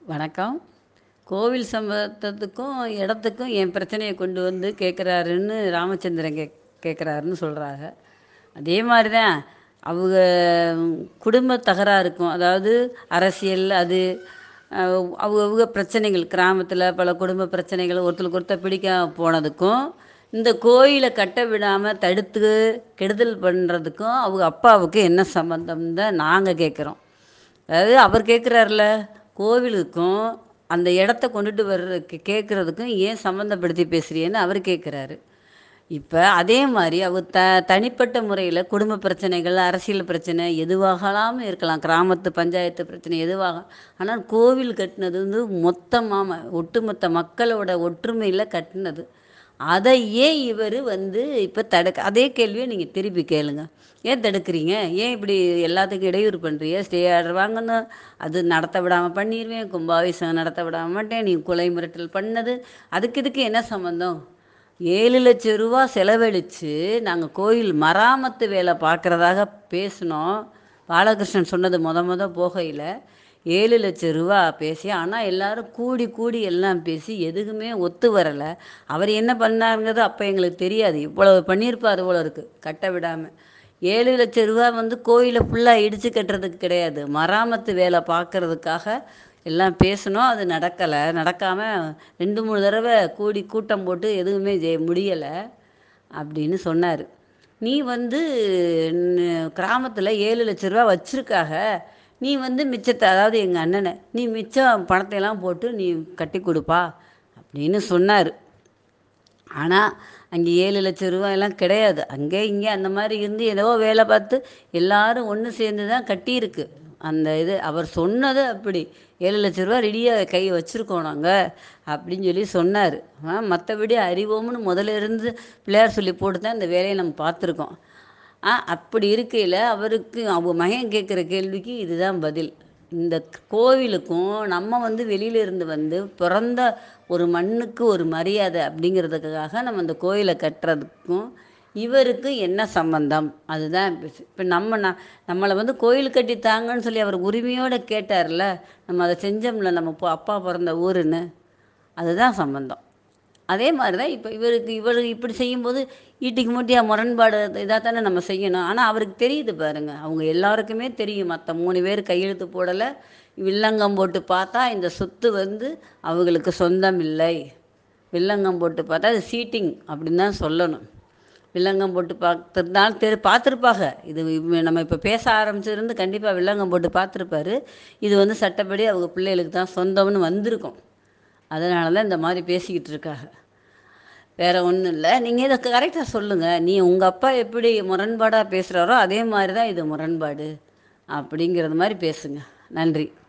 வணக்கம் கோவில் சம்பந்தத்துக்கும் இடத்துக்கும் என் பிரச்சனையை கொண்டு வந்து கேட்குறாருன்னு ராமச்சந்திரன் கேக் கேட்குறாருன்னு சொல்கிறாங்க அதே மாதிரி தான் அவங்க குடும்ப தகராறுக்கும் அதாவது அரசியல் அது அவங்க அவங்க பிரச்சனைகள் கிராமத்தில் பல குடும்ப பிரச்சனைகள் ஒருத்தருக்கு ஒருத்தர் பிடிக்காம போனதுக்கும் இந்த கோயிலை கட்ட விடாமல் தடுத்து கெடுதல் பண்ணுறதுக்கும் அவங்க அப்பாவுக்கு என்ன சம்மந்தம் தான் நாங்கள் கேட்குறோம் அதாவது அவர் கேட்குறாருல கோவிலுக்கும் அந்த இடத்த கொண்டுட்டு வர்றதுக்கு கேட்குறதுக்கும் ஏன் சம்மந்தப்படுத்தி பேசுறியேன்னு அவர் கேட்குறாரு இப்போ அதே மாதிரி அவர் த தனிப்பட்ட முறையில் குடும்ப பிரச்சனைகள் அரசியல் பிரச்சனை எதுவாகலாம் இருக்கலாம் கிராமத்து பஞ்சாயத்து பிரச்சனை எதுவாக ஆனால் கோவில் கட்டினது வந்து மொத்தமாக ஒட்டுமொத்த மக்களோட ஒற்றுமையில் கட்டினது அதை ஏன் இவர் வந்து இப்போ தடுக்க அதே கேள்வியை நீங்கள் திருப்பி கேளுங்க ஏன் தடுக்கிறீங்க ஏன் இப்படி எல்லாத்துக்கும் இடையூறு பண்ணுறிய ஸ்டே ஆர்டர் வாங்கணும் அது நடத்த விடாமல் பண்ணிடுவேன் கும்பாபிஷேகம் நடத்த விடாம மாட்டேன் நீ கொலை மிரட்டல் பண்ணது அதுக்கு இதுக்கு என்ன சம்மந்தம் ஏழு லட்சம் ரூபா செலவழித்து நாங்கள் கோயில் மராமத்து வேலை பார்க்குறதாக பேசினோம் பாலகிருஷ்ணன் சொன்னது மொத மொத போகையில் ஏழு லட்சம் ரூபா பேசி ஆனால் எல்லாரும் கூடி கூடி எல்லாம் பேசி எதுக்குமே ஒத்து வரலை அவர் என்ன பண்ணாருங்கிறது அப்போ எங்களுக்கு தெரியாது இவ்வளவு பண்ணியிருப்பார் போல இருக்குது கட்ட விடாமல் ஏழு லட்சம் ரூபா வந்து கோயிலை ஃபுல்லாக இடித்து கட்டுறதுக்கு கிடையாது மராமத்து வேலை பார்க்குறதுக்காக எல்லாம் பேசினோம் அது நடக்கலை நடக்காமல் ரெண்டு மூணு தடவை கூடி கூட்டம் போட்டு எதுவுமே ஜெய முடியலை அப்படின்னு சொன்னார் நீ வந்து கிராமத்தில் ஏழு லட்ச ரூபா வச்சுருக்காக நீ வந்து மிச்சத்தை அதாவது எங்கள் அண்ணனை நீ மிச்சம் பணத்தையெல்லாம் போட்டு நீ கட்டி கொடுப்பா அப்படின்னு சொன்னார் ஆனால் அங்கே ஏழு லட்ச ரூபாயெல்லாம் கிடையாது அங்கே இங்கே அந்த மாதிரி இருந்து ஏதோ வேலை பார்த்து எல்லாரும் ஒன்று சேர்ந்து தான் கட்டியிருக்கு அந்த இது அவர் சொன்னது அப்படி ஏழு லட்ச ரூபா ரெடியாக கை வச்சுருக்கோம் நாங்கள் அப்படின்னு சொல்லி சொன்னார் மற்றபடி அறிவோம்னு முதல்ல இருந்து பிள்ளையார் சொல்லி போட்டு தான் இந்த வேலையை நம்ம பார்த்துருக்கோம் ஆ அப்படி இருக்கையில் அவருக்கு அவங்க மகன் கேட்குற கேள்விக்கு இதுதான் பதில் இந்த கோவிலுக்கும் நம்ம வந்து வெளியில இருந்து வந்து பிறந்த ஒரு மண்ணுக்கு ஒரு மரியாதை அப்படிங்கிறதுக்காக நம்ம அந்த கோயிலை கட்டுறதுக்கும் இவருக்கு என்ன சம்பந்தம் அதுதான் இப்போ நம்ம ந நம்மளை வந்து கோயில் கட்டி தாங்கன்னு சொல்லி அவர் உரிமையோடு கேட்டார்ல நம்ம அதை செஞ்சோம்ல நம்ம அப்பா பிறந்த ஊருன்னு அதுதான் சம்பந்தம் அதே மாதிரி தான் இப்போ இவருக்கு இவர் இப்படி செய்யும்போது ஈட்டிக்கு மூட்டியாக முரண்பாடு இதாக தானே நம்ம செய்யணும் ஆனால் அவருக்கு தெரியுது பாருங்கள் அவங்க எல்லாருக்குமே தெரியும் மற்ற மூணு பேர் கையெழுத்து போடலை வில்லங்கம் போட்டு பார்த்தா இந்த சொத்து வந்து அவங்களுக்கு சொந்தம் இல்லை வில்லங்கம் போட்டு பார்த்தா அது சீட்டிங் அப்படின்னு தான் சொல்லணும் வில்லங்கம் போட்டு பார்த்துருந்தாலும் தெரி பார்த்துருப்பாங்க இது நம்ம இப்போ பேச ஆரம்பிச்சிருந்து கண்டிப்பாக வில்லங்கம் போட்டு பார்த்துருப்பாரு இது வந்து சட்டப்படி அவங்க பிள்ளைகளுக்கு தான் சொந்தம்னு வந்திருக்கும் அதனால தான் இந்த மாதிரி பேசிக்கிட்டு இருக்காங்க வேறு ஒன்றும் இல்லை நீங்கள் இதை கரெக்டாக சொல்லுங்கள் நீ உங்கள் அப்பா எப்படி முரண்பாடாக பேசுகிறாரோ அதே மாதிரி தான் இது முரண்பாடு அப்படிங்கிறது மாதிரி பேசுங்க நன்றி